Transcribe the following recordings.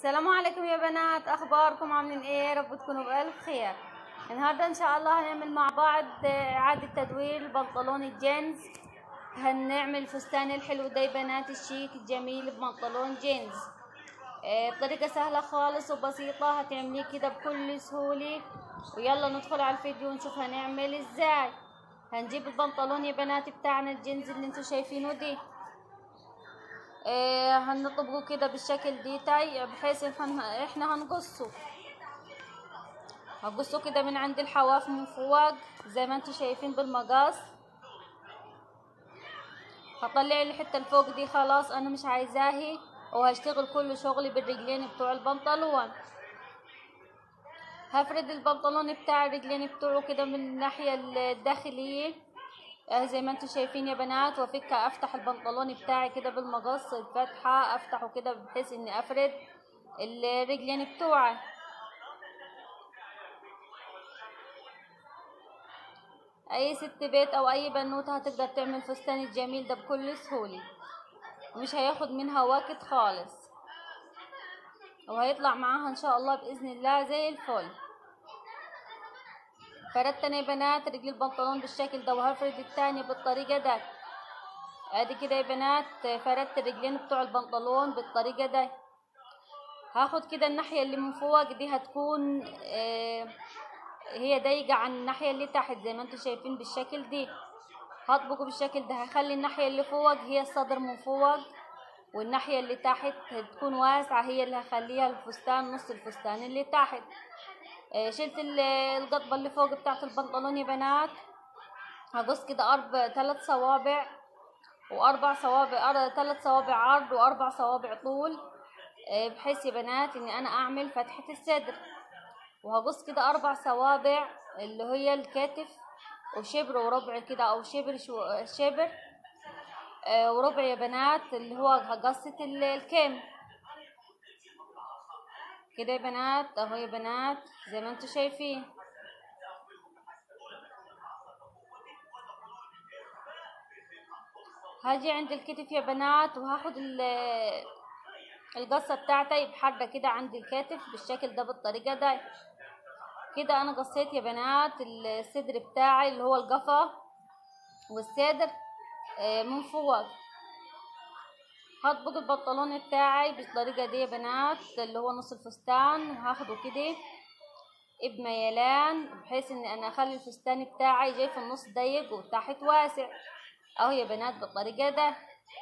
السلام عليكم يا بنات اخباركم عاملين ايه يا رب تكونوا بالف خير النهارده ان شاء الله هنعمل مع بعض اعاده تدوير البنطلون الجينز هنعمل فستان الحلو ده يا بنات الشيك الجميل ببنطلون جينز آه، بطريقه سهله خالص وبسيطه هتعمليه كده بكل سهوله ويلا ندخل على الفيديو ونشوف هنعمل ازاي هنجيب البنطلون يا بنات بتاعنا الجينز اللي انتوا شايفينه دي آه هنطبقه كده بالشكل دي تاي بحيث ان احنا هنقصه هقصه كده من عند الحواف من فوق زي ما انتوا شايفين بالمقص هطلع الحته الفوق دي خلاص انا مش عايزاهي وهشتغل كل شغلي بالرجلين بتوع البنطلون هفرد البنطلون بتاع الرجلين بتوعه كده من الناحيه الداخليه آه زي ما انتم شايفين يا بنات وافك افتح البنطلون بتاعي كده بالمقص الفتحة افتحه كده بحيث اني افرد الرجلين بتوعي اي ست بيت او اي بنوتة هتقدر تعمل فستان الجميل ده بكل سهولة مش هياخد منها وقت خالص وهيطلع معاها ان شاء الله باذن الله زي الفل فردت انا يا بنات رجل البنطلون بالشكل ده وهفرد التاني بالطريقة ده ادي كده يا بنات فردت الرجلين بتوع البنطلون بالطريقة ده هاخد كده الناحية اللي من فوق دي هتكون آه هي ضيقة عن الناحية اللي تحت زي ما انتوا شايفين بالشكل دي هطبقه بالشكل ده هخلي الناحية اللي فوق هي الصدر من فوق والناحية اللي تحت تكون واسعة هي اللي هخليها الفستان نص الفستان اللي تحت شلت القطبة اللي فوق بتاعت البنطلون يا بنات هقص كده أربع تلات صوابع وأربع صوابع تلات صوابع عرض وأربع صوابع طول بحيث يا بنات إني أنا أعمل فتحة الصدر وهقص كده أربع صوابع اللي هي الكتف وشبر وربع كده أو شبر شو شبر وربع يا بنات اللي هو قصة الكم كده يا بنات اهو يا بنات زي ما انتوا شايفين هاجي عند الكتف يا بنات وهاخد القصة بتاعتي بحرة كده عند الكتف بالشكل ده بالطريقة ده كده انا قصيت يا بنات الصدر بتاعي اللي هو القفا والصدر من فوق هطبق البنطلون بتاعي بالطريقة دي يا بنات اللي هو نص الفستان وهاخده كده بميلان بحيث ان انا اخلي الفستان بتاعي جاي في النص ضيق وتحت واسع اهو يا بنات بالطريقة ده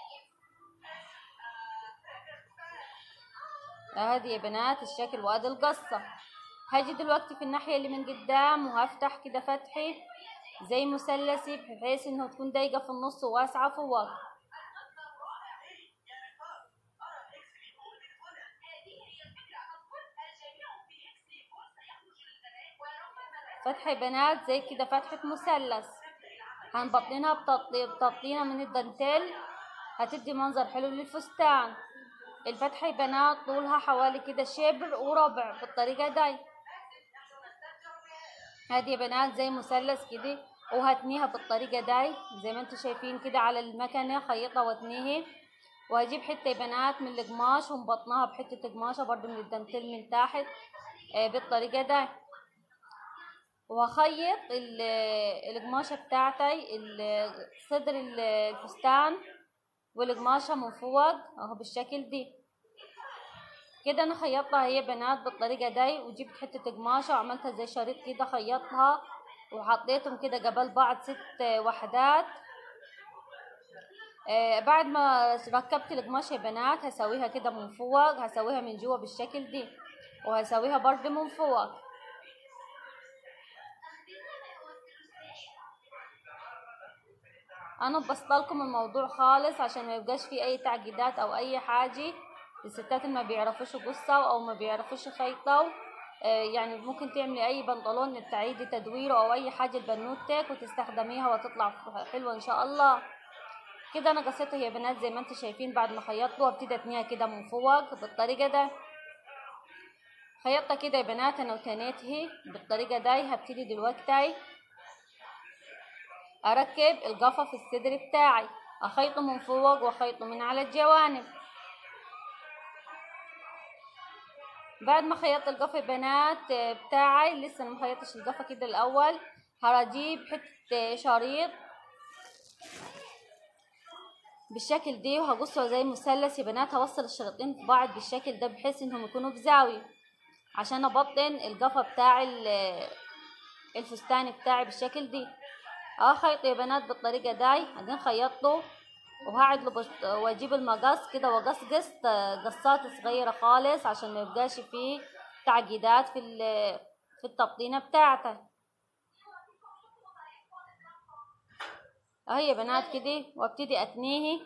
اهدي يا بنات الشكل وادي القصة هاجي دلوقتي في الناحية اللي من قدام وهفتح كده فتحي زي مثلثي بحيث انه تكون ضيقة في النص وواسعة فوق فتحة بنات زي كده فتحة مثلث هنبطنها بتبطينة من الدانتيل هتدي منظر حلو للفستان الفتحة بنات طولها حوالي كده شبر وربع بالطريقة دي هادي يا بنات زي مثلث كده وهتنيها بالطريقة دي زي ما انتوا شايفين كده على المكنة خيطها واتنيها وهجيب حتة يا بنات من القماش ونبطنها بحتة قماشة برضو من الدانتيل من تحت آه بالطريقة دي وهخيط القماشة بتاعتي صدر الفستان والقماشة من فوق اهو بالشكل دي كده انا خيطتها هي بنات بالطريقة دي وجبت حتة قماشة وعملتها زي شريط كده خيطها وحطيتهم كده قبل بعض ست وحدات آه بعد ما ركبت القماشة يا بنات هسويها كده من فوق هسويها من جوا بالشكل دي وهسويها برضه من فوق انا بسطلكم الموضوع خالص عشان ما يبقاش فيه اي تعقيدات او اي حاجه الستات اللي ما بيعرفوش قصة او ما بيعرفوش خيطة آه يعني ممكن تعملي اي بنطلون تعيدي تدويره او اي حاجة لبنوتك وتستخدميها وتطلع حلوة ان شاء الله كده انا قصيتها يا بنات زي ما انتم شايفين بعد ما خيطته وابتدي اتنيها كده من فوق بالطريقة ده خيطتها كده يا بنات انا وتنيتها بالطريقة دي هبتدي دلوقتي اركب القفا في الصدر بتاعي اخيطه من فوق واخيطه من على الجوانب بعد ما خيطت القفا يا بنات آه، بتاعي لسه ما خيطتش القفا كده الاول هجيب حته شريط بالشكل دي وهقصه زي مثلث يا بنات هوصل الشريطين في بعض بالشكل ده بحيث انهم يكونوا بزاويه عشان ابطن القفا بتاع ال- الفستان بتاعي بالشكل دي اه خيط يا بنات بالطريقه داي بعدين خيطته وهقعد له بش- واجيب المقص كده واقصقص قصات صغيره خالص عشان ما يبقاش فيه تعقيدات في ال- في التبطينه بتاعته اهي يا بنات كده وابتدي اتنيه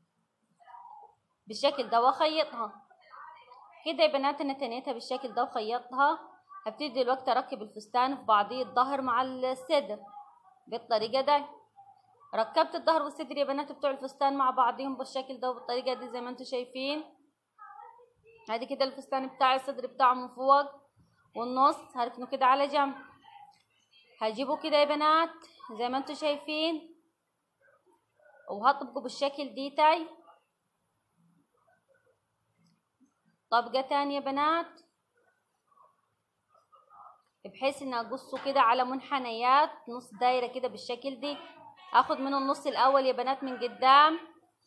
بالشكل ده واخيطها كده يا بنات انا تنيتها بالشكل ده وخيطتها هبتدي دلوقتي اركب الفستان في بعضيه الظهر مع الصدر بالطريقه ده ركبت الظهر والصدر يا بنات بتوع الفستان مع بعضهم بالشكل ده وبالطريقه دي زي ما انتم شايفين ادي كده الفستان بتاعي الصدر بتاعه من فوق والنص هركنه كده على جنب هجيبه كده يا بنات زي ما انتم شايفين وهطبقه بالشكل دي تاي طبقة تانية بنات بحيث ان اقصه كده على منحنيات نص دايرة كده بالشكل دي اخد منه النص الاول يا بنات من قدام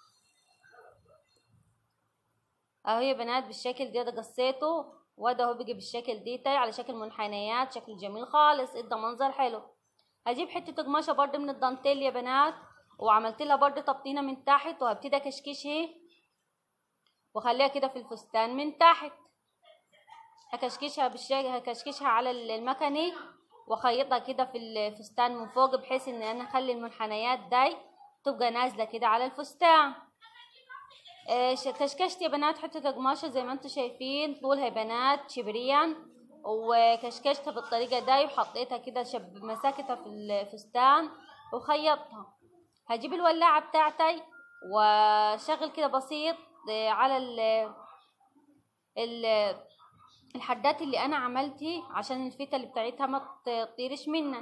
اهو يا بنات بالشكل ده ده قصيته وده هو بيجي بالشكل دي تاي على شكل منحنيات شكل جميل خالص ادى منظر حلو هجيب حتة قماشة برضه من الدانتيل يا بنات وعملت لها برضه تبطينة من تحت وهبتدي اكشكشها واخليها كده في الفستان من تحت هكشكشها بالشكل هكشكشها على المكنة واخيطها كده في الفستان من فوق بحيث ان انا اخلي المنحنيات داي تبقى نازلة كده على الفستان آه، ش- كشكشت يا بنات حتة قماشة زي ما انتم شايفين طولها يا بنات شبريا وكشكشتها بالطريقة داي وحطيتها كده شب مساكتها في الفستان وخيطتها هجيب الولاعة بتاعتي وشغل كده بسيط آه، على ال ال الحدات اللي انا عملتي عشان الفيته اللي بتاعتها ما تطيرش منا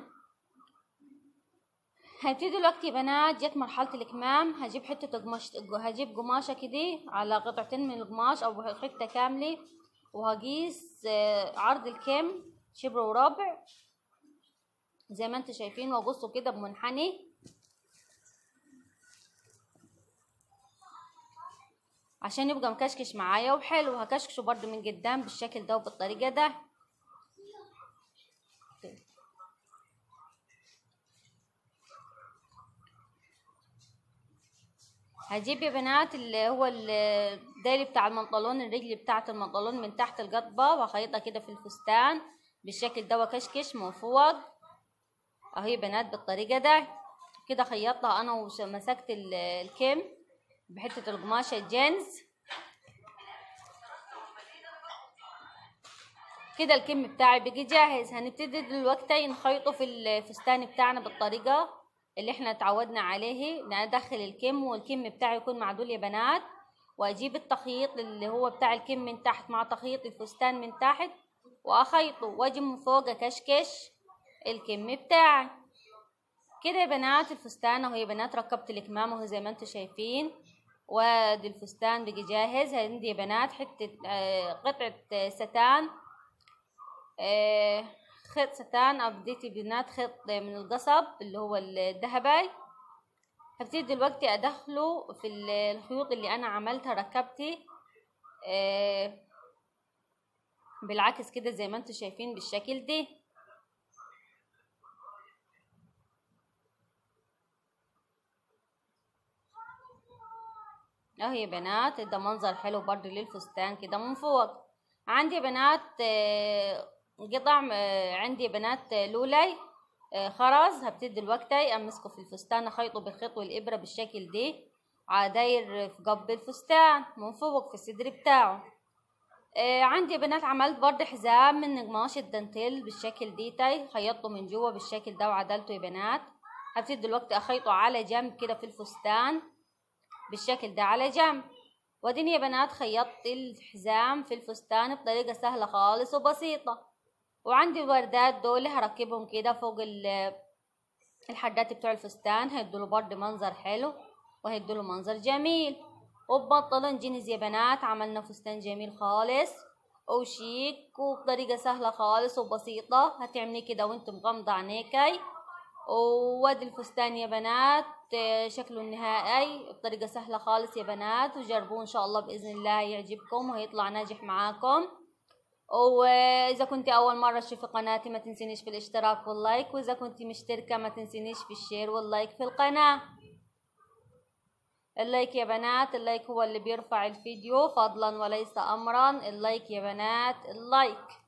هبتدي دلوقتي يا بنات جت مرحلة الكمام هجيب حتة قماش هجيب قماشة كده على قطعتين من القماش او حتة كاملة وهقيس آه، عرض الكم شبر وربع زي ما انتم شايفين واقصه كده بمنحني عشان يبقى مكشكش معايا وحلو هكشكشه برضو من قدام بالشكل ده وبالطريقة ده هجيب يا بنات اللي هو الدايري بتاع المنطلون الرجل بتاعة المنطلون من تحت القطبة وهخيطها كده في الفستان بالشكل ده وكشكش من فوق اهي يا بنات بالطريقة ده كده خيطتها انا ومسكت ال- الكم بحتة القماشة الجينز كده الكم بتاعي بيجي جاهز هنبتدي دلوقتي نخيطه في الفستان بتاعنا بالطريقة اللي احنا اتعودنا عليه ندخل الكم والكم بتاعي يكون معدول يا بنات واجيب التخييط اللي هو بتاع الكم من تحت مع تخييط الفستان من تحت واخيطه واجي من فوق اكشكش الكم بتاعي كده يا بنات الفستان اهو يا بنات ركبت الكمام اهو زي ما انتم شايفين وادي الفستان بقي جاهز عندي يا بنات حتة آه، قطعة آه، ستان آه، خيط ستان او بديتي بنات خيط من القصب اللي هو الذهبي هبتدي دلوقتي ادخله في ال- الخيوط اللي انا عملتها ركبتي آه، بالعكس كده زي ما انتم شايفين بالشكل ده اهو يا بنات ده منظر حلو برضو للفستان كده من فوق عندي يا بنات آه، قطع آه، عندي يا بنات آه، لولاي آه، خرز هبتدي دلوقتي امسكه في الفستان اخيطه بالخيط والابره بالشكل ده عداير في قلب الفستان من فوق في الصدر بتاعه آه، عندي يا بنات عملت برضه حزام من قماش الدانتيل بالشكل دي تاي خيطته من جوه بالشكل ده وعدلته يا بنات هبتدي دلوقتي اخيطه على جنب كده في الفستان بالشكل ده على جنب واديني يا بنات خيطت الحزام في الفستان بطريقة سهلة خالص وبسيطة وعندي الوردات دول هركبهم كده فوق ال- الحدات بتوع الفستان هيدوله برضه منظر حلو وهيدوله منظر جميل وببنطلون جينز يا بنات عملنا فستان جميل خالص وشيك وبطريقة سهلة خالص وبسيطة هتعملي كده وانت مغمضة عينيكي وادي الفستان يا بنات آه، شكله النهائي بطريقة سهلة خالص يا بنات وجربوه ان شاء الله بإذن الله يعجبكم وهيطلع ناجح معاكم واذا كنت اول مرة تشوفي قناتي ما تنسينيش في الاشتراك واللايك واذا كنت مشتركة ما تنسينيش في الشير واللايك في القناة اللايك يا بنات اللايك هو اللي بيرفع الفيديو فضلا وليس امرا اللايك يا بنات اللايك